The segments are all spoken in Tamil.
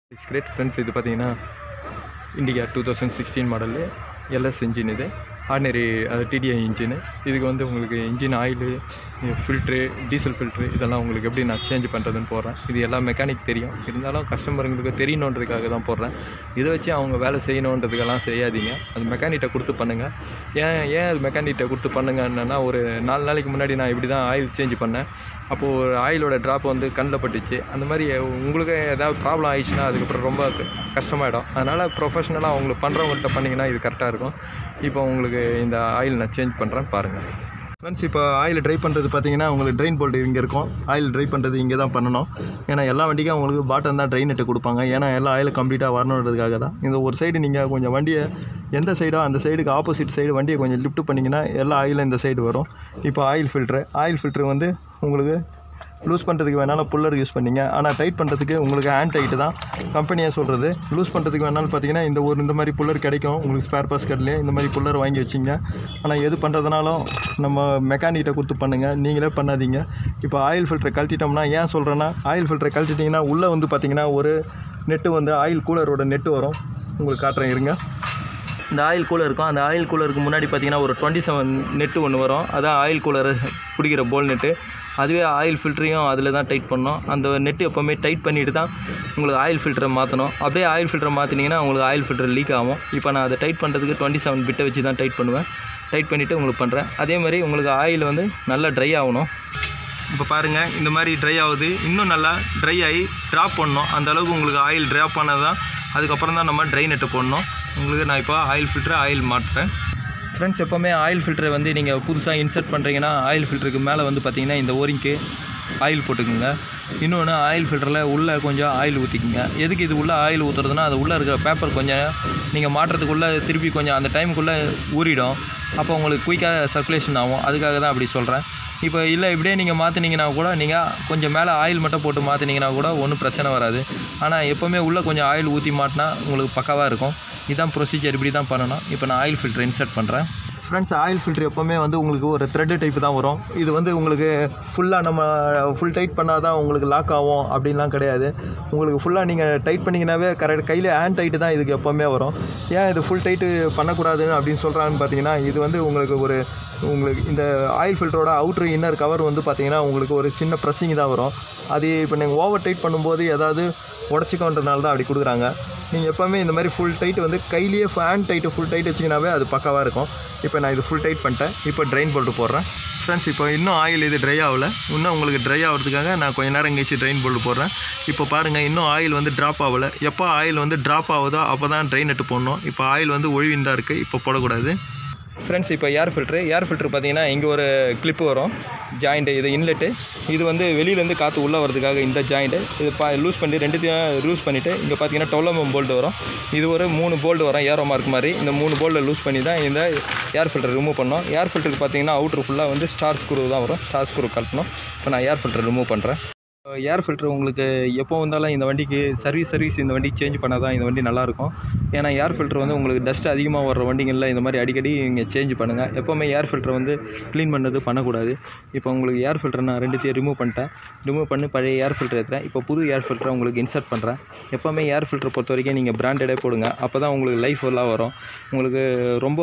இட்ஸ் கிரேட் ஃப்ரெண்ட்ஸ் இது பார்த்தீங்கன்னா Indica two thousand sixteen model LS engine இது ஆர்டினரி அது டிடிஐ இன்ஜின் இதுக்கு வந்து உங்களுக்கு engine oil filter diesel filter இதெல்லாம் உங்களுக்கு எப்படி நான் சேஞ்ச் பண்ணுறதுன்னு போடுறேன் இது எல்லாம் மெக்கானிக் தெரியும் இருந்தாலும் கஸ்டமருங்களுக்கு தெரியணுன்றதுக்காக தான் போடுறேன் இதை வச்சு அவங்க வேலை செய்யணுன்றதுக்கெல்லாம் செய்யாதீங்க அது மெக்கானிக்கிட்ட கொடுத்து பண்ணுங்கள் ஏன் ஏன் அது மெக்கானிக்கிட்ட கொடுத்து பண்ணுங்கன்னா ஒரு நாலு நாளைக்கு முன்னாடி நான் இப்படி தான் ஆயில் சேஞ்ச் பண்ணேன் அப்போது ஒரு ஆயிலோட ட்ராப் வந்து கண்ணில் பட்டுச்சு அந்த மாதிரி உங்களுக்கு ஏதாவது ப்ராப்ளம் ஆயிடுச்சுன்னா அதுக்கப்புறம் ரொம்ப க- கஷ்டமாயிடும் அதனால் ப்ரொஃபஷ்னலாக அவங்களுக்கு பண்ணுறவங்கள்ட்ட பண்ணிங்கன்னா இது கரெக்டாக இருக்கும் இப்போ உங்களுக்கு இந்த ஆயில் நான் சேஞ்ச் பண்ணுறேன் பாருங்கள் ஃப்ரெண்ட்ஸ் இப்போ ஆயில் ட்ரை பண்ணுறது பார்த்தீங்கன்னா உங்களுக்கு ட்ரெயின் போல்ட் இங்கே இருக்கும் ஆயில் ட்ரை பண்ணுறது இங்கே தான் பண்ணணும் ஏன்னா எல்லா வண்டிக்கும் உங்களுக்கு பாட்டம் தான் ட்ரெயின் நெட்டு கொடுப்பாங்க ஏன்னா எல்லா ஆயில் கம்ப்ளீட்டாக வரணுன்றதுக்காக தான் இந்த ஒரு சைடு நீங்கள் கொஞ்சம் வண்டியை எந்த சைடோ அந்த சைடுக்கு ஆப்போசிட் சைடு வண்டியை கொஞ்சம் லிஃப்ட் பண்ணிங்கன்னா எல்லா ஆயிலும் இந்த சைடு வரும் இப்போ ஆயில் ஃபில்ட்ரு ஆயில் ஃபில்ட்ரு வந்து உங்களுக்கு லூஸ் பண்ணுறதுக்கு வேணாலும் புல்லர் யூஸ் பண்ணிங்க ஆனால் டைட் பண்ணுறதுக்கு உங்களுக்கு ஹேண்ட் டைட்டு தான் கம்பெனியாக சொல்கிறது லூஸ் பண்ணுறதுக்கு வேணாலும் பார்த்தீங்கன்னா இந்த ஒரு இந்த மாதிரி புல்லர் கிடைக்கும் உங்களுக்கு ஸ்பேர் பாஸ் கடையிலே இந்த மாதிரி புல்லர் வாங்கி வச்சிங்க ஆனால் எது பண்ணுறதுனாலும் நம்ம மெக்கானிக்கிட்ட கொடுத்து பண்ணுங்கள் நீங்களே பண்ணாதீங்க இப்போ ஆயில் ஃபில்டரை கழட்டிட்டோம்னா ஏன் சொல்கிறேன்னா ஆயில் ஃபில்டரை கழட்டிட்டிங்கன்னா உள்ளே வந்து பார்த்தீங்கன்னா ஒரு நெட்டு வந்து ஆயில் கூலரோட நெட்டு வரும் உங்களுக்கு காட்டுறேன் இருங்க இந்த ஆயில் கூலர் இருக்கும் அந்த ஆயில் கூலருக்கு முன்னாடி பார்த்தீங்கன்னா ஒரு டுவெண்ட்டி செவன் நெட்டு ஒன்று வரும் அதான் ஆயில் கூலர் பிடிக்கிற போல் நெட்டு அதுவே ஆயில் ஃபில்டரையும் அதில் தான் டைட் பண்ணணும் அந்த நெட்டு எப்போவுமே டைட் பண்ணிட்டு தான் உங்களுக்கு ஆயில் ஃபில்டரை மாற்றணும் அப்படியே ஆயில் ஃபில்டரை மாற்றினீங்கன்னா உங்களுக்கு ஆயில் ஃபில்டர் லீக் ஆகும் இப்போ நான் அதை டைட் பண்ணுறதுக்கு டுவெண்ட்டி செவன் பிட்டை வச்சு தான் டைட் பண்ணுவேன் டைட் பண்ணிவிட்டு உங்களுக்கு பண்ணுறேன் அதே மாதிரி உங்களுக்கு ஆயில் வந்து நல்லா ட்ரை ஆகணும் இப்போ பாருங்கள் இந்த மாதிரி ட்ரை ஆகுது இன்னும் நல்லா ட்ரை ஆகி ட்ராப் பண்ணணும் அந்த அளவுக்கு உங்களுக்கு ஆயில் ட்ராப் பண்ணது தான் அதுக்கப்புறம் தான் நம்ம ட்ரை நெட்டு போடணும் உங்களுக்கு நான் இப்போ ஆயில் ஃபில்டர் ஆயில் மாட்டுறேன் ஃப்ரெண்ட்ஸ் எப்போவுமே ஆயில் ஃபில்டரை வந்து நீங்கள் புதுசாக இன்சர்ட் பண்ணுறீங்கன்னா ஆயில் ஃபில்டருக்கு மேலே வந்து பார்த்தீங்கன்னா இந்த ஓரிங்க்கு ஆயில் போட்டுக்குங்க இன்னொன்று ஆயில் ஃபில்டரில் உள்ளே கொஞ்சம் ஆயில் ஊற்றிக்குங்க எதுக்கு இது உள்ளே ஆயில் ஊற்றுறதுனா அது உள்ளே இருக்கிற பேப்பர் கொஞ்சம் நீங்கள் மாட்டுறதுக்குள்ளே திருப்பி கொஞ்சம் அந்த டைமுக்குள்ளே ஊறிடும் அப்போ உங்களுக்கு குயிக்காக சர்க்குலேஷன் ஆகும் அதுக்காக தான் அப்படி சொல்கிறேன் இப்போ இல்லை இப்படியே நீங்கள் மாற்றினீங்கன்னா கூட நீங்கள் கொஞ்சம் மேலே ஆயில் மட்டும் போட்டு மாற்றினீங்கன்னா கூட ஒன்றும் பிரச்சனை வராது ஆனால் எப்போவுமே உள்ளே கொஞ்சம் ஆயில் ஊற்றி மாட்டினா உங்களுக்கு பக்காவாக இருக்கும் இதான் ப்ரொசீஜர் இப்படி தான் பண்ணணும் இப்போ நான் ஆயில் ஃபில்டர் இன்சர்ட் பண்ணுறேன் ஃப்ரெண்ட்ஸ் ஆயில் ஃபில்டர் எப்போவுமே வந்து உங்களுக்கு ஒரு த்ரெட்டு டைப் தான் வரும் இது வந்து உங்களுக்கு ஃபுல்லாக நம்ம ஃபுல் டைட் பண்ணால் தான் உங்களுக்கு லாக் ஆகும் அப்படின்லாம் கிடையாது உங்களுக்கு ஃபுல்லாக நீங்கள் டைட் பண்ணிங்கனாவே கரெக்ட் கையில் ஹேண்ட் டைட்டு தான் இதுக்கு எப்போவுமே வரும் ஏன் இது ஃபுல் டைட்டு பண்ணக்கூடாதுன்னு அப்படின்னு சொல்கிறான்னு பார்த்தீங்கன்னா இது வந்து உங்களுக்கு ஒரு உங்களுக்கு இந்த ஆயில் ஃபில்டரோட அவுட்ரு இன்னர் கவர் வந்து பார்த்தீங்கன்னா உங்களுக்கு ஒரு சின்ன ப்ரெஸ்ஸிங் தான் வரும் அது இப்போ நீங்கள் ஓவர் டைட் பண்ணும்போது ஏதாவது உடச்சிக்கோன்றனால தான் அப்படி கொடுக்குறாங்க நீங்கள் எப்போவுமே இந்த மாதிரி ஃபுல் டைட் வந்து கையிலேயே ஃபேன் டைட்டு ஃபுல் டைட் வச்சிங்கனாவே அது பக்காவாக இருக்கும் இப்போ நான் இது ஃபுல் டைட் பண்ணிட்டேன் இப்போ ட்ரைன் போல்ட்டு போடுறேன் ஃப்ரெண்ட்ஸ் இப்போ இன்னும் ஆயில் இது ட்ரை ஆகல இன்னும் உங்களுக்கு ட்ரை ஆகிறதுக்காக நான் கொஞ்ச நேரம் கழிச்சு ட்ரைன் போல்ட்டு போடுறேன் இப்போ பாருங்கள் இன்னும் ஆயில் வந்து ட்ராப் ஆகலை எப்போ ஆயில் வந்து ட்ராப் ஆகுதோ அப்போ தான் ட்ரைன் நட்டு போடணும் இப்போ ஆயில் வந்து ஒழிவின் தான் இருக்குது இப்போ போடக்கூடாது ஃப்ரெண்ட்ஸ் இப்போ ஏர் ஃபில்ட்ரு ஏர் ஃபில்ட்ரு பார்த்தீங்கன்னா இங்கே ஒரு கிளிப்பு வரும் ஜாயிண்ட்டு இது இன்லெட்டு இது வந்து வெளியிலேருந்து காற்று உள்ளே வரதுக்காக இந்த ஜாயிண்ட்டு இது பா லூஸ் பண்ணி ரெண்டுத்தையும் லூஸ் பண்ணிவிட்டு இங்கே பார்த்தீங்கன்னா டொல்லமம் போல்ட் வரும் இது ஒரு மூணு போல்ட் வரும் ஏரோ மார்க் மாதிரி இந்த மூணு போல்ட்டை லூஸ் பண்ணி தான் இந்த ஏர் ஃபில்டர் ரிமூவ் பண்ணோம் ஏர் ஃபில்டருக்கு பார்த்தீங்கன்னா அவுட்ரு ஃபுல்லாக வந்து ஸ்டார் ஸ்க்ரூ தான் வரும் ஸ்டார் ஸ்க்ரூ கட்டணும் இப்போ நான் ஏர் ஃபில்டர் ரிமூவ் பண்ணுறேன் ஏர் ஃபில்டர் உங்களுக்கு எப்போ வந்தாலும் இந்த வண்டிக்கு சர்வீஸ் சர்வீஸ் இந்த வண்டிக்கு சேஞ்ச் பண்ணால் தான் இந்த வண்டி நல்லாயிருக்கும் ஏன்னா ஏர் ஃபில்டர் வந்து உங்களுக்கு டஸ்ட் அதிகமாக வர்ற வண்டிகளில் இந்த மாதிரி அடிக்கடி இங்கே சேஞ்ச் பண்ணுங்கள் எப்போவுமே ஏர் ஃபில்டர் வந்து க்ளீன் பண்ணது பண்ணக்கூடாது இப்போ உங்களுக்கு ஏர் ஃபில்டர் நான் ரெண்டுத்தையும் ரிமூவ் பண்ணிட்டேன் ரிமூவ் பண்ணி பழைய ஏர் ஃபில்டர் ஏற்றுறேன் இப்போ புது ஏர் ஃபில்டரை உங்களுக்கு இன்சர்ட் பண்ணுறேன் எப்போவுமே ஏர் ஃபில்டர் பொறுத்த வரைக்கும் நீங்கள் பிராண்டடே போடுங்க அப்போ தான் உங்களுக்கு லைஃப் ஃபுல்லாக வரும் உங்களுக்கு ரொம்ப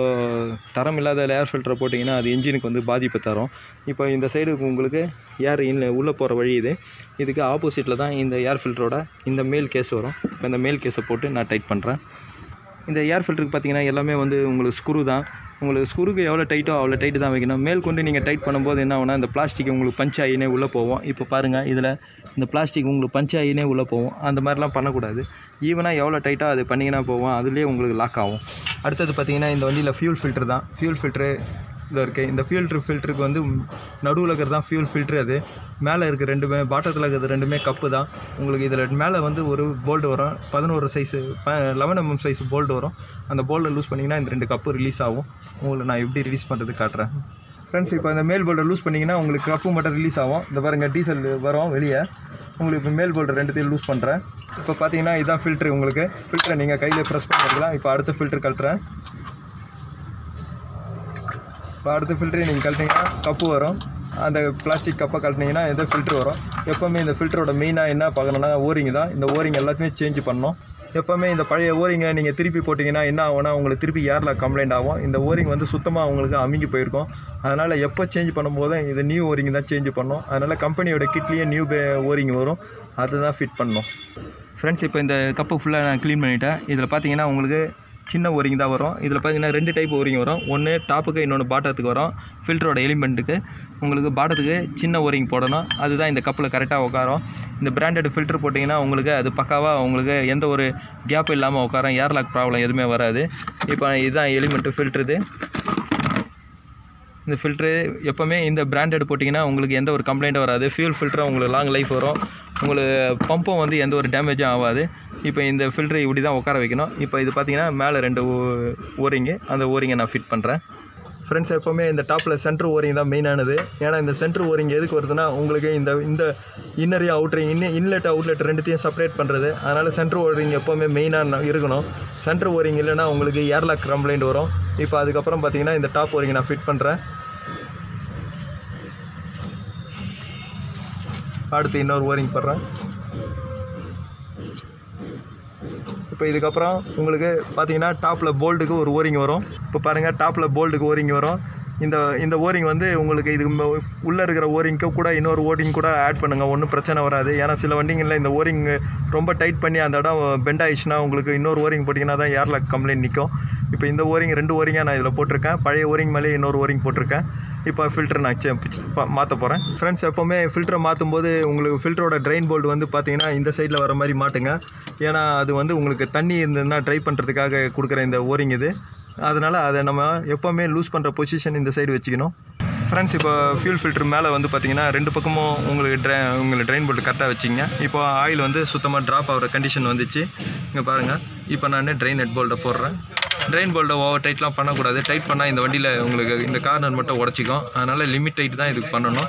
தரம் இல்லாத ஏர் ஃபில்டரை போட்டிங்கன்னா அது இன்ஜினுக்கு வந்து பாதிப்பு தரும் இப்போ இந்த சைடு உங்களுக்கு ஏர் இன் உள்ளே போகிற வழி இது இதுக்கு ஆப்போசிட்டில் தான் இந்த ஏர் ஃபில்டரோட இந்த மேல் கேஸ் வரும் இப்போ இந்த மேல் கேஸை போட்டு நான் டைட் பண்ணுறேன் இந்த ஏர் ஃபில்டருக்கு பார்த்தீங்கன்னா எல்லாமே வந்து உங்களுக்கு ஸ்க்ரூ தான் உங்களுக்கு ஸ்க்ரூக்கு எவ்வளோ டைட்டோ அவ்வளோ டைட்டு தான் வைக்கணும் மேல் கொண்டு நீங்கள் டைட் பண்ணும்போது என்ன ஆகும்னா இந்த பிளாஸ்டிக் உங்களுக்கு பஞ்ச் ஆகினே உள்ளே போகும் இப்போ பாருங்கள் இதில் இந்த பிளாஸ்டிக் உங்களுக்கு பஞ்ச் ஆகினே உள்ளே போகும் அந்த மாதிரிலாம் பண்ணக்கூடாது ஈவனாக எவ்வளோ டைட்டாக அது பண்ணிங்கன்னா போகும் அதுலேயே உங்களுக்கு லாக் ஆகும் அடுத்தது பார்த்தீங்கன்னா இந்த வண்டியில் ஃபியூல் ஃபில்டர் தான் ஃபியூல் ஃபில்ட்ரு இதில் இருக்குது இந்த ஃபியூல்ட்ரு ஃபில்டருக்கு வந்து நடுவில் இருக்கிறது தான் ஃபியூல் ஃபில்ட்ரு அது மேலே இருக்க ரெண்டுமே பாட்டத்தில் இருக்கிறது ரெண்டுமே கப்பு தான் உங்களுக்கு இதில் மேலே வந்து ஒரு போல்டு வரும் பதினோரு சைஸு ப லெவன் எம்எம் சைஸ் போல்டு வரும் அந்த போல்டை லூஸ் பண்ணிங்கன்னா இந்த ரெண்டு கப்பு ரிலீஸ் ஆகும் உங்களுக்கு நான் எப்படி ரிலீஸ் பண்ணுறது காட்டுறேன் ஃப்ரெண்ட்ஸ் இப்போ அந்த மேல் போல்டை லூஸ் பண்ணிங்கன்னா உங்களுக்கு கப்பு மட்டும் ரிலீஸ் ஆகும் இந்த பாருங்கள் டீசல் வரும் வெளியே உங்களுக்கு இப்போ மேல் போல்டர் ரெண்டுத்தையும் லூஸ் பண்ணுறேன் இப்போ பார்த்தீங்கன்னா இதுதான் ஃபில்ட்ரு உங்களுக்கு ஃபில்டரை நீங்கள் கையில் ப்ரெஸ் பண்ணிக்கலாம் இப்போ அடுத்த ஃபில்டர் கழட்டுறேன் இப்போ அடுத்த ஃபில்டரை நீங்கள் கழட்டிங்கன்னா கப்பு வரும் அந்த பிளாஸ்டிக் கப்பை கட்டினீங்கன்னா எந்த ஃபில்ட்ரு வரும் எப்போவுமே இந்த ஃபில்டரோட மெயினாக என்ன பார்க்கணுன்னா ஓரிங் தான் இந்த ஓரிங் எல்லாத்தையுமே சேஞ்ச் பண்ணணும் எப்போவுமே இந்த பழைய ஓரிங்கை நீங்கள் திருப்பி போட்டிங்கன்னா என்ன ஆகும்னா உங்களுக்கு திருப்பி ஏரில் கம்ப்ளைண்ட் ஆகும் இந்த ஓரிங் வந்து சுத்தமாக உங்களுக்கு அமுங்கி போயிருக்கும் அதனால் எப்போ சேஞ்ச் பண்ணும்போதும் இது நியூ ஓரிங் தான் சேஞ்ச் பண்ணணும் அதனால் கம்பெனியோட கிட்லேயே நியூ ஓரிங் வரும் அதுதான் ஃபிட் பண்ணணும் ஃப்ரெண்ட்ஸ் இப்போ இந்த கப்பு ஃபுல்லாக நான் க்ளீன் பண்ணிட்டேன் இதில் பார்த்தீங்கன்னா உங்களுக்கு சின்ன ஓரிங் தான் வரும் இதில் பார்த்தீங்கன்னா ரெண்டு டைப் ஓரிங் வரும் ஒன்று டாப்புக்கு இன்னொன்று பாட்டத்துக்கு வரும் ஃபில்டரோட எலிமெண்ட்டுக்கு உங்களுக்கு பாட்டத்துக்கு சின்ன ஓரிங் போடணும் அதுதான் இந்த கப்பில் கரெக்டாக உட்காரும் இந்த பிராண்டட் ஃபில்டர் போட்டிங்கன்னா உங்களுக்கு அது பக்காவாக உங்களுக்கு எந்த ஒரு கேப் இல்லாமல் உட்காரும் ஏர்லாக் ப்ராப்ளம் எதுவுமே வராது இப்போ இதுதான் எலிமெண்ட்டு ஃபில்ட்ருது இந்த ஃபில்ட்ரு எப்போவுமே இந்த பிராண்டட் போட்டிங்கன்னா உங்களுக்கு எந்த ஒரு கம்ப்ளைண்ட்டும் வராது ஃபியூல் ஃபில்டரும் உங்களுக்கு லாங் லைஃப் வரும் உங்களுக்கு பம்பும் வந்து எந்த ஒரு டேமேஜும் ஆகாது இப்போ இந்த ஃபில்ட்ரு இப்படி தான் உட்கார வைக்கணும் இப்போ இது பார்த்தீங்கன்னா மேலே ரெண்டு ஓரிங்கு அந்த ஓரிங்கை நான் ஃபிட் பண்ணுறேன் ஃப்ரெண்ட்ஸ் எப்போவுமே இந்த டாப்பில் சென்ட்ரு ஓரிங் தான் மெயினானது ஏன்னா இந்த சென்ட்ரு ஓரிங் எதுக்கு வருதுன்னா உங்களுக்கு இந்த இந்த இன்னரையும் அவுட்ரிங் இன்னும் இன்லெட் அவுட்லெட் ரெண்டுத்தையும் செப்பரேட் பண்ணுறது அதனால் சென்ட்ரு ஓரிங் எப்போவுமே மெயினாக இருக்கணும் சென்ட்ரு ஓரிங் இல்லைன்னா உங்களுக்கு ஏர்லாக் கம்ப்ளைண்ட் வரும் இப்போ அதுக்கப்புறம் பார்த்தீங்கன்னா இந்த டாப் ஓரிங் நான் ஃபிட் பண்ணுறேன் அடுத்து இன்னொரு ஓரிங் போடுறேன் இப்போ இதுக்கப்புறம் உங்களுக்கு பார்த்தீங்கன்னா டாப்பில் போல்டுக்கு ஒரு ஓரிங் வரும் இப்போ பாருங்கள் டாப்பில் போல்டுக்கு ஓரிங் வரும் இந்த இந்த ஓரிங் வந்து உங்களுக்கு இதுக்கு உள்ளே இருக்கிற ஓரிங்க்கு கூட இன்னொரு ஓரிங் கூட ஆட் பண்ணுங்கள் ஒன்றும் பிரச்சனை வராது ஏன்னா சில வண்டிங்களில் இந்த ஓரிங் ரொம்ப டைட் பண்ணி அந்த இடம் பெண்ட் ஆயிடுச்சுன்னா உங்களுக்கு இன்னொரு ஓரிங் போட்டிங்கன்னா தான் ஏர்லாக் கம்ப்ளைண்ட் நிற்கும் இப்போ இந்த ஓரிங் ரெண்டு ஓரிங்காக நான் இதில் போட்டிருக்கேன் பழைய ஓரிங் மேலே இன்னொரு ஓரிங் போட்டிருக்கேன் இப்போ ஃபில்டர் நான் சே மாற்ற போகிறேன் ஃப்ரெண்ட்ஸ் எப்போவுமே ஃபில்டரை மாற்றும் போது உங்களுக்கு ஃபில்டரோட ட்ரைன் போல்டு வந்து பார்த்தீங்கன்னா இந்த சைடில் வர மாதிரி மாட்டுங்க ஏன்னா அது வந்து உங்களுக்கு தண்ணி இருந்ததுன்னா ட்ரை பண்ணுறதுக்காக கொடுக்குற இந்த ஓரிங் இது அதனால் அதை நம்ம எப்போவுமே லூஸ் பண்ணுற பொசிஷன் இந்த சைடு வச்சுக்கணும் ஃப்ரெண்ட்ஸ் இப்போ ஃபியூல் ஃபில்டர் மேலே வந்து பார்த்தீங்கன்னா ரெண்டு பக்கமும் உங்களுக்கு ட்ரை உங்களுக்கு ட்ரைன் போல்ட் கரெக்டாக வச்சிங்க இப்போ ஆயில் வந்து சுத்தமாக ட்ராப் ஆகிற கண்டிஷன் வந்துச்சு இங்கே பாருங்கள் இப்போ நான் ட்ரெயின் ஹெட் போல்ட்டை போடுறேன் ட்ரெயின் போல்ட்டை ஓவர் டைட்லாம் பண்ணக்கூடாது டைட் பண்ணால் இந்த வண்டியில் உங்களுக்கு இந்த கார்னர் மட்டும் உடச்சிக்கும் அதனால் லிமிட் டைட் தான் இதுக்கு பண்ணணும்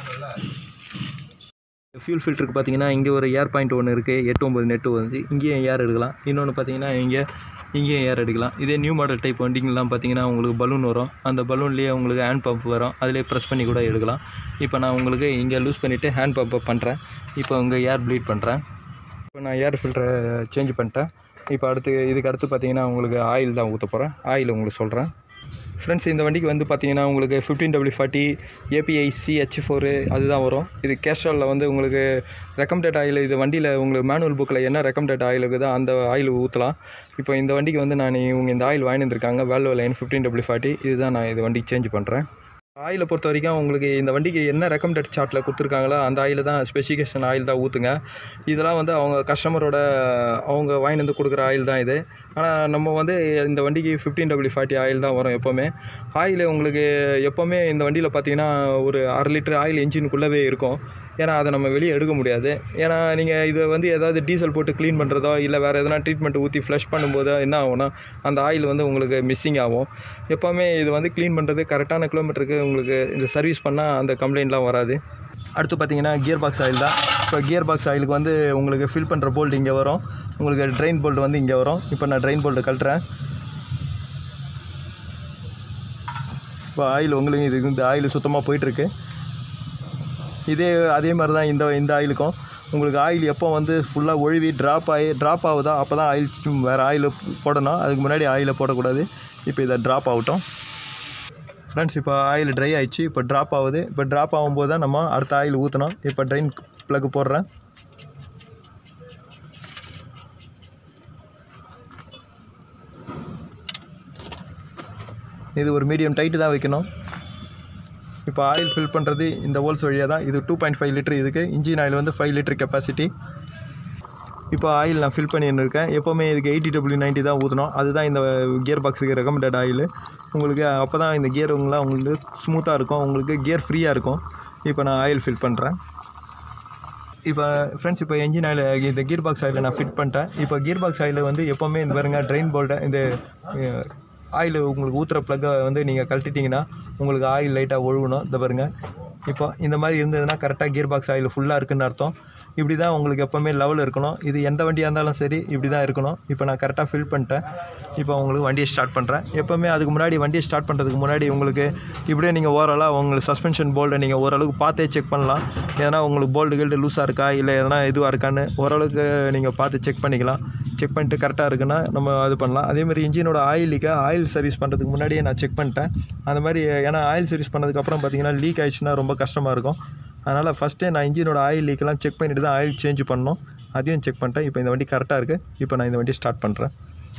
ஃபியூல் ஃபில்டருக்கு பார்த்தீங்கன்னா இங்கே ஒரு ஏர் பாயிண்ட் ஒன்று இருக்குது எட்டு ஒம்பது நெட்டு வந்து இங்கேயும் ஏர் எடுக்கலாம் இன்னொன்று பார்த்தீங்கன்னா இங்கே இங்கேயும் ஏர் எடுக்கலாம் இதே நியூ மாடல் டைப் வண்டிங்கெலாம் பார்த்தீங்கன்னா உங்களுக்கு பலூன் வரும் அந்த பலூன்லேயே உங்களுக்கு ஹேண்ட் பம்ப் வரும் அதிலே ப்ரெஸ் பண்ணி கூட எடுக்கலாம் இப்போ நான் உங்களுக்கு இங்கே லூஸ் பண்ணிவிட்டு ஹேண்ட் பம்பை பண்ணுறேன் இப்போ உங்கள் ஏர் ப்ளீட் பண்ணுறேன் இப்போ நான் ஏர் ஃபில்டரை சேஞ்ச் பண்ணிட்டேன் இப்போ அடுத்து இதுக்கு அடுத்து பார்த்தீங்கன்னா உங்களுக்கு ஆயில் தான் ஊற்ற போகிறேன் ஆயில் உங்களுக்கு சொல்கிறேன் ஃப்ரெண்ட்ஸ் இந்த வண்டிக்கு வந்து பார்த்தீங்கன்னா உங்களுக்கு fifteen W forty API CH four அதுதான் வரும் இது கேஸ்ட்ராலில் வந்து உங்களுக்கு ரெக்கமெண்டட் ஆயில் இது வண்டியில் உங்களுக்கு மேனுவல் புக்கில் என்ன ரெக்கமெண்டட் ஆயில் இருக்குதோ அந்த ஆயில் ஊற்றலாம் இப்போ இந்த வண்டிக்கு வந்து நான் இவங்க இந்த ஆயில் வாங்கி வந்திருக்காங்க Valvoline fifteen W forty இதுதான் நான் இது வண்டிக்கு சேஞ்ச் பண்ணுறேன் ஆயிலை பொறுத்த வரைக்கும் உங்களுக்கு இந்த வண்டிக்கு என்ன ரெக்கமெண்டட் சார்ட்டில் கொடுத்துருக்காங்களோ அந்த ஆயில் தான் ஸ்பெசிஃபிகேஷன் ஆயில் தான் ஊற்றுங்க இதெல்லாம் வந்து அவங்க கஸ்டமரோட அவங்க வாங்கிட்டு வந்து கொடுக்குற ஆயில் தான் இது ஆனால் நம்ம வந்து இந்த வண்டிக்கு ஃபிஃப்டீன் டபிள்யூ ஃபார்ட்டி ஆயில் தான் வரும் எப்போவுமே ஆயில் உங்களுக்கு எப்போவுமே இந்த வண்டியில் பார்த்தீங்கன்னா ஒரு அரை லிட்டர் ஆயில் இன்ஜினுக்குள்ளவே இருக்கும் ஏன்னா அதை நம்ம வெளியே எடுக்க முடியாது ஏன்னா நீங்கள் இதை வந்து ஏதாவது டீசல் போட்டு க்ளீன் பண்ணுறதோ இல்லை வேறு எதனா ட்ரீட்மெண்ட் ஊற்றி ஃப்ளஷ் பண்ணும்போதோ என்ன ஆகும்னா அந்த ஆயில் வந்து உங்களுக்கு மிஸ்ஸிங் ஆகும் எப்போவுமே இது வந்து க்ளீன் பண்ணுறது கரெக்டான கிலோமீட்டருக்கு உங்களுக்கு இந்த சர்வீஸ் பண்ணால் அந்த கம்ப்ளைண்ட்லாம் வராது அடுத்து பார்த்தீங்கன்னா கியர் பாக்ஸ் ஆயில் தான் இப்போ கியர் பாக்ஸ் ஆயிலுக்கு வந்து உங்களுக்கு ஃபில் பண்ணுற போல்ட் இங்கே வரும் உங்களுக்கு ட்ரெயின் போல்ட் வந்து இங்கே வரும் இப்போ நான் ட்ரெயின் போல்ட்டு கழட்டுறேன் இப்போ ஆயில் உங்களுக்கு இது இந்த ஆயில் சுத்தமாக போயிட்டுருக்கு இதே அதே மாதிரி தான் இந்த இந்த ஆயிலுக்கும் உங்களுக்கு ஆயில் எப்போ வந்து ஃபுல்லாக ஒழுவி ட்ராப் ஆகி ட்ராப் ஆகுதோ அப்போ தான் ஆயில் வேறு ஆயில் போடணும் அதுக்கு முன்னாடி ஆயிலை போடக்கூடாது இப்போ இதை ட்ராப் ஆகட்டும் ஃப்ரெண்ட்ஸ் இப்போ ஆயில் ட்ரை ஆயிடுச்சு இப்போ ட்ராப் ஆகுது இப்போ ட்ராப் ஆகும்போது தான் நம்ம அடுத்த ஆயில் ஊற்றணும் இப்போ ட்ரெயின் ப்ளக் போடுறேன் இது ஒரு மீடியம் டைட்டு தான் வைக்கணும் இப்போ ஆயில் ஃபில் பண்ணுறது இந்த ஹோல்ஸ் வழியாக தான் இது டூ பாயிண்ட் ஃபைவ் லிட்டர் இதுக்கு இன்ஜின் ஆயில் வந்து ஃபைவ் லிட்டர் கெப்பாசிட்டி இப்போ ஆயில் நான் ஃபில் பண்ணின்னு இருக்கேன் எப்போவுமே இதுக்கு எயிட்டி டபிள்யூ நைன்ட்டி தான் ஊற்றணும் அதுதான் இந்த கியர் பாக்ஸுக்கு ரெக்கமெண்டட் ஆயில் உங்களுக்கு அப்போ தான் இந்த கியர் உங்களாம் உங்களுக்கு ஸ்மூத்தாக இருக்கும் உங்களுக்கு கியர் ஃப்ரீயாக இருக்கும் இப்போ நான் ஆயில் ஃபில் பண்ணுறேன் இப்போ ஃப்ரெண்ட்ஸ் இப்போ என்ஜின் ஆயில் இந்த கியர் பாக்ஸ் ஆயில் நான் ஃபிட் பண்ணிட்டேன் இப்போ கியர் பாக்ஸ் ஆயில் வந்து எப்போவுமே இந்த பாருங்க ட்ரெயின் போல்ட்டை இந்த ஆயில் உங்களுக்கு ஊற்றுற ப்ளக்கை வந்து நீங்கள் கழட்டிட்டிங்கன்னா உங்களுக்கு ஆயில் லைட்டாக ஒழுகணும் இந்த பாருங்க இப்போ இந்த மாதிரி இருந்ததுன்னா கரெக்டாக கியர் பாக்ஸ் ஆயில் ஃபுல்லாக இருக்குன்னு அர்த்தம் இப்படி தான் உங்களுக்கு எப்போவுமே லெவல் இருக்கணும் இது எந்த வண்டியாக இருந்தாலும் சரி இப்படி தான் இருக்கணும் இப்போ நான் கரெக்டாக ஃபில் பண்ணிட்டேன் இப்போ உங்களுக்கு வண்டியை ஸ்டார்ட் பண்ணுறேன் எப்போவுமே அதுக்கு முன்னாடி வண்டியை ஸ்டார்ட் பண்ணுறதுக்கு முன்னாடி உங்களுக்கு இப்படியே நீங்கள் ஓவராலாக உங்களுக்கு சஸ்பென்ஷன் போல்டை நீங்கள் ஓரளவுக்கு பார்த்தே செக் பண்ணலாம் ஏன்னா உங்களுக்கு போல்டு கில்டு லூஸாக இருக்கா இல்லை எதனா இதுவாக இருக்கான்னு ஓரளவுக்கு நீங்கள் பார்த்து செக் பண்ணிக்கலாம் செக் பண்ணிட்டு கரெக்டாக இருக்குன்னா நம்ம இது பண்ணலாம் அதேமாதிரி இன்ஜினோட ஆயில் லீக்கை ஆயில் சர்வீஸ் பண்ணுறதுக்கு முன்னாடியே நான் செக் பண்ணிட்டேன் அந்த மாதிரி ஏன்னா ஆயில் சர்வீஸ் பண்ணதுக்கப்புறம் பார்த்தீங்கன்னா லீக் ஆயிடுச்சுன்னா ரொம்ப கஷ்டமாக இருக்கும் அதனால் ஃபஸ்ட்டே நான் இன்ஜினோட ஆயில் லீக்கெல்லாம் செக் பண்ணிட்டு தான் ஆயில் சேஞ்ச் பண்ணணும் அதையும் செக் பண்ணிட்டேன் இப்போ இந்த வண்டி கரெக்டாக இருக்குது இப்போ நான் இந்த வண்டி ஸ்டார்ட் பண்ணுறேன்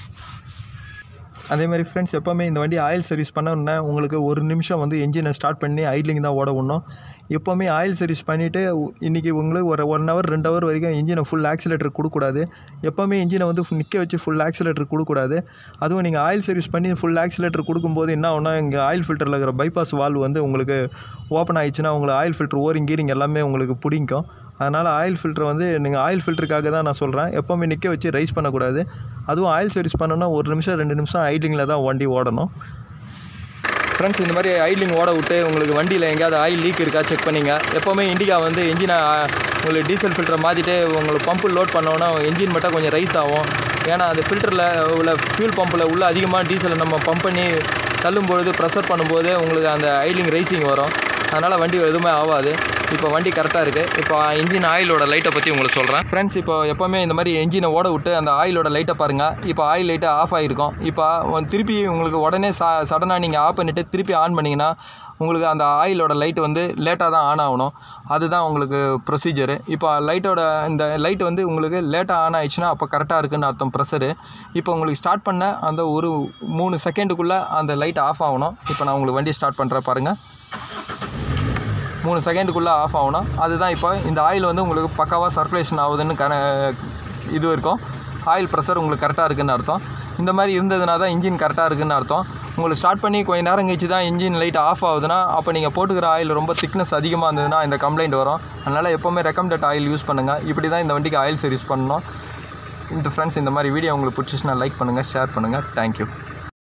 அதே மாதிரி ஃப்ரெண்ட்ஸ் எப்போவுமே இந்த வண்டி ஆயில் சர்வீஸ் பண்ணோன்னா உங்களுக்கு ஒரு நிமிஷம் வந்து என்ஜினை ஸ்டார்ட் பண்ணி ஐட்லிங் தான் ஓட விடணும் எப்போவுமே ஆயில் சர்வீஸ் பண்ணிவிட்டு இன்றைக்கி உங்களுக்கு ஒரு ஒன் ஹவர் ரெண்டு ஹவர் வரைக்கும் இன்ஜினை ஃபுல் ஆக்சிலேட்டர் கொடுக்கக்கூடாது எப்போவுமே இன்ஜினை வந்து நிற்க வச்சு ஃபுல் ஆக்சிலேட்டர் கொடுக்கக்கூடாது அதுவும் நீங்கள் ஆயில் சர்வீஸ் பண்ணி ஃபுல் ஆக்சிலேட்டர் கொடுக்கும்போது என்ன ஆகுனா இங்கே ஆயில் ஃபில்டரில் இருக்கிற பைபாஸ் வால்வ் வந்து உங்களுக்கு ஓப்பன் ஆயிடுச்சுன்னா உங்களுக்கு ஆயில் ஃபில்டர் ஓரிங் கீரிங் எல்லாமே உங்களுக்கு பிடிக்கும் அதனால் ஆயில் ஃபில்டர் வந்து நீங்கள் ஆயில் ஃபில்டருக்காக தான் நான் சொல்கிறேன் எப்போவுமே நிற்க வச்சு ரைஸ் பண்ணக்கூடாது அதுவும் ஆயில் சர்வீஸ் பண்ணணும்னா ஒரு நிமிஷம் ரெண்டு நிமிஷம் ஐட்லிங்கில் தான் வண்டி ஓடணும் ஃப்ரெண்ட்ஸ் இந்த மாதிரி ஐட்லிங் ஓட விட்டு உங்களுக்கு வண்டியில் எங்கேயாவது ஆயில் லீக் இருக்கா செக் பண்ணிங்க எப்போவுமே இண்டிகா வந்து இன்ஜினை உங்களுக்கு டீசல் ஃபில்டரை மாற்றிட்டு உங்களுக்கு பம்பு லோட் பண்ணோன்னா என்ஜின் மட்டும் கொஞ்சம் ரைஸ் ஆகும் ஏன்னா அந்த ஃபில்டரில் உள்ள ஃபியூல் பம்பில் உள்ள அதிகமாக டீசலை நம்ம பம்ப் பண்ணி தள்ளும்பொழுது ப்ரெஷர் பண்ணும்போது உங்களுக்கு அந்த ஐலிங் ரைசிங் வரும் அதனால் வண்டி எதுவுமே ஆகாது இப்போ வண்டி கரெக்டாக இருக்குது இப்போ இன்ஜின் ஆயிலோட லைட்டை பற்றி உங்களுக்கு சொல்கிறேன் ஃப்ரெண்ட்ஸ் இப்போ எப்போவுமே இந்த மாதிரி என்ஜினை ஓட விட்டு அந்த ஆயிலோட லைட்டை பாருங்கள் இப்போ ஆயில் லைட்டு ஆஃப் ஆகிருக்கும் இப்போ வந்து திருப்பி உங்களுக்கு உடனே ச சடனாக நீங்கள் ஆஃப் பண்ணிவிட்டு திருப்பி ஆன் பண்ணிங்கன்னா உங்களுக்கு அந்த ஆயிலோட லைட் வந்து லேட்டாக தான் ஆன் ஆகணும் அதுதான் உங்களுக்கு ப்ரொசீஜரு இப்போ லைட்டோட இந்த லைட் வந்து உங்களுக்கு லேட்டாக ஆன் ஆயிடுச்சுன்னா அப்போ கரெக்டாக இருக்குன்னு அர்த்தம் ப்ரெஷரு இப்போ உங்களுக்கு ஸ்டார்ட் பண்ண அந்த ஒரு மூணு செகண்டுக்குள்ளே அந்த லைட் ஆஃப் ஆகணும் இப்போ நான் உங்களுக்கு வண்டி ஸ்டார்ட் பண்ணுறேன் பாருங்கள் மூணு செகண்டுக்குள்ளே ஆஃப் ஆகணும் அதுதான் இப்போ இந்த ஆயில் வந்து உங்களுக்கு பக்காவாக சர்க்குலேஷன் ஆகுதுன்னு கர இது இருக்கும் ஆயில் ப்ரெஷர் உங்களுக்கு கரெக்டாக இருக்குன்னு அர்த்தம் இந்த மாதிரி இருந்ததுனா தான் இன்ஜின் கரெக்டாக இருக்குன்னு அர்த்தம் உங்களுக்கு ஸ்டார்ட் பண்ணி கொஞ்ச நேரம் கழிச்சு தான் இன்ஜின் லைட் ஆஃப் ஆகுதுன்னா அப்போ நீங்கள் போட்டுக்கிற ஆயில் ரொம்ப திக்னஸ் அதிகமாக இருந்ததுன்னா இந்த கம்ப்ளைண்ட் வரும் அதனால் எப்போவுமே ரெக்கமெண்டட் ஆயில் யூஸ் பண்ணுங்கள் இப்படி தான் இந்த வண்டிக்கு ஆயில் சர்வீஸ் பண்ணணும் இந்த ஃப்ரெண்ட்ஸ் இந்த மாதிரி வீடியோ உங்களுக்கு பிடிச்சிச்சுன்னா லைக் பண்ணுங்கள் ஷேர் பண்ணுங்கள் தேங்க்யூ